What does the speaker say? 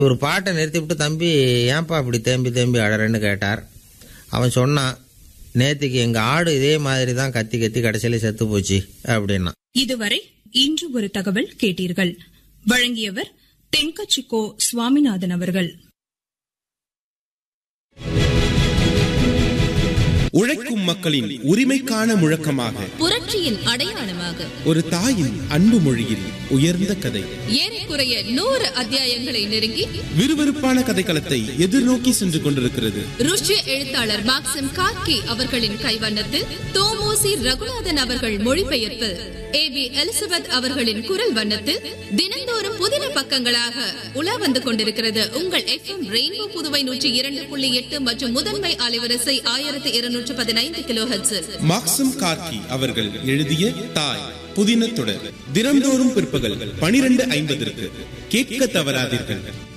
ஒரு பாட்டை நிறுத்திவிட்டு தம்பி ஏன்பா இப்படி தேம்பி தேம்பி அழறேன்னு கேட்டார் அவன் சொன்னான் நேத்திக்கு எங்க ஆடு இதே மாதிரி தான் கத்தி கத்தி கடைசியில செத்து போச்சு அப்படின்னா இதுவரை இன்று ஒரு தகவல் கேட்டீர்கள் வழங்கியவர் தென்கச்சிக்கோ சுவாமிநாதன் அவர்கள் உழைக்கும் மக்களின் உரிமைக்கான முழக்கமாக புரட்சியின் அடையாளமாக ஒரு தாயின் அன்பு மொழியில் உயர்ந்த கதை ஏறக்குறைய நூறு அத்தியாயங்களை நெருங்கி விறுவிறுப்பான கதைக்களத்தை எதிர்நோக்கி சென்று கொண்டிருக்கிறது ருஷ்ய எழுத்தாளர் மாக்சிம் கார்கி அவர்களின் கைவண்ணத்தில் தோமோசி ரகுநாதன் அவர்கள் மொழிபெயர்ப்பு ஏ பி எலிசபெத் அவர்களின் குரல் வண்ணத்தில் தினந்தோறும் புதின பக்கங்களாக உலா வந்து கொண்டிருக்கிறது உங்கள் எஃப் எம் ரெயின்போ புதுவை நூற்றி இரண்டு புள்ளி எட்டு மற்றும் முதன்மை அலைவரிசை ஆயிரத்தி இருநூற்று பதினைந்து கிலோ மாக்சம் கார்கி அவர்கள் எழுதிய தாய் புதின தொடர் தினந்தோறும் பிற்பகல் பனிரெண்டு ஐம்பதற்கு கேட்க தவறாதீர்கள்